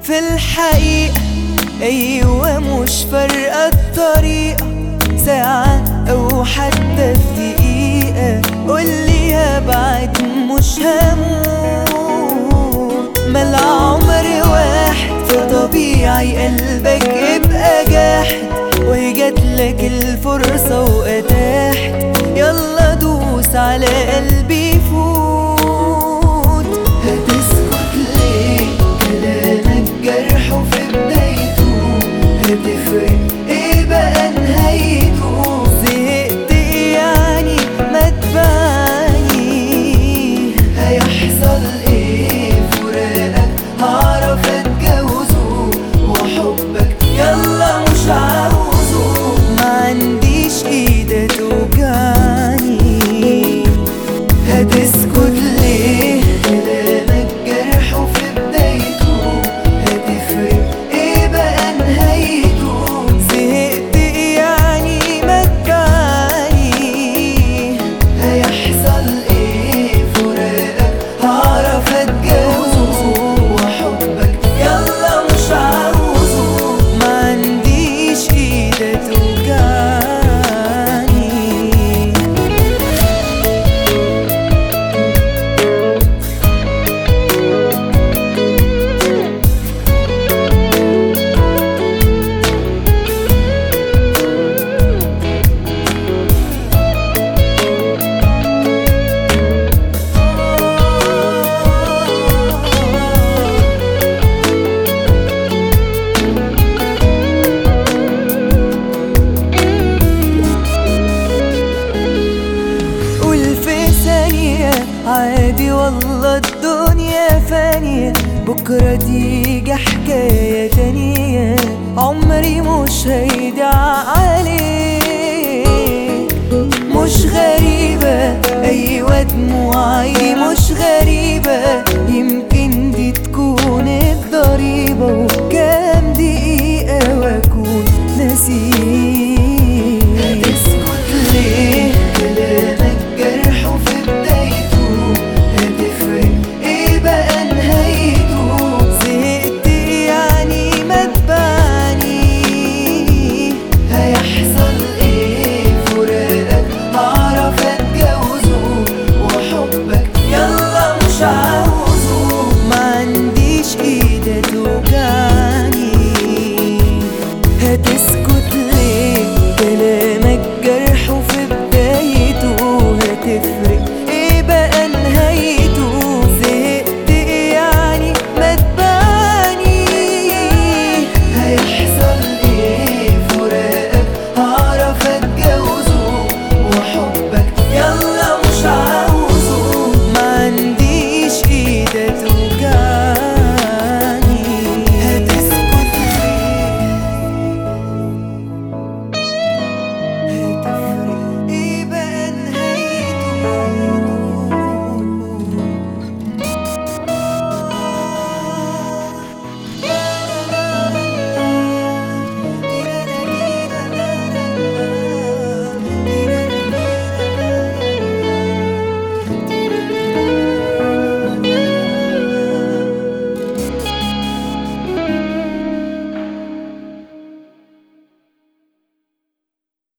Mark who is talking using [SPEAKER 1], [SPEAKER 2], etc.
[SPEAKER 1] في الحقيقة أيوة مش فارقة الطريقة ساعة أو حتى في دقيقة قولي هبعد مش هموت ما العمر واحد فطبيعي قلبك يبقى جاحد وهي جاتلك الفرصة وأتاحت يلا دوس على قلبي فوت هتسكت ليه كلامك جرح في بدايته هتفرق ايه بقى نهايته زهقت إيه يعني ما تبعني هيحصل ايه فراقك هعرف اتجوزه وحبك يلا مش عاوزه ما عنديش ايدة توجعني هتسكت ليه كلامك جرح في بدايته هتفرق ايه بقى نهايته زهقت إيه يعني ما تبعني هيحصل ايه فراقك هعرف اتجوزه وحبك يلا مش عاوزه ما عنديش ايدة توجعني قول في ثانية عادي والله الدنيا فانية بكرة تيجي حكاية تانية عمري مش هيدع عليك مش غريبة أيوة دموعي مش غريبة يمكن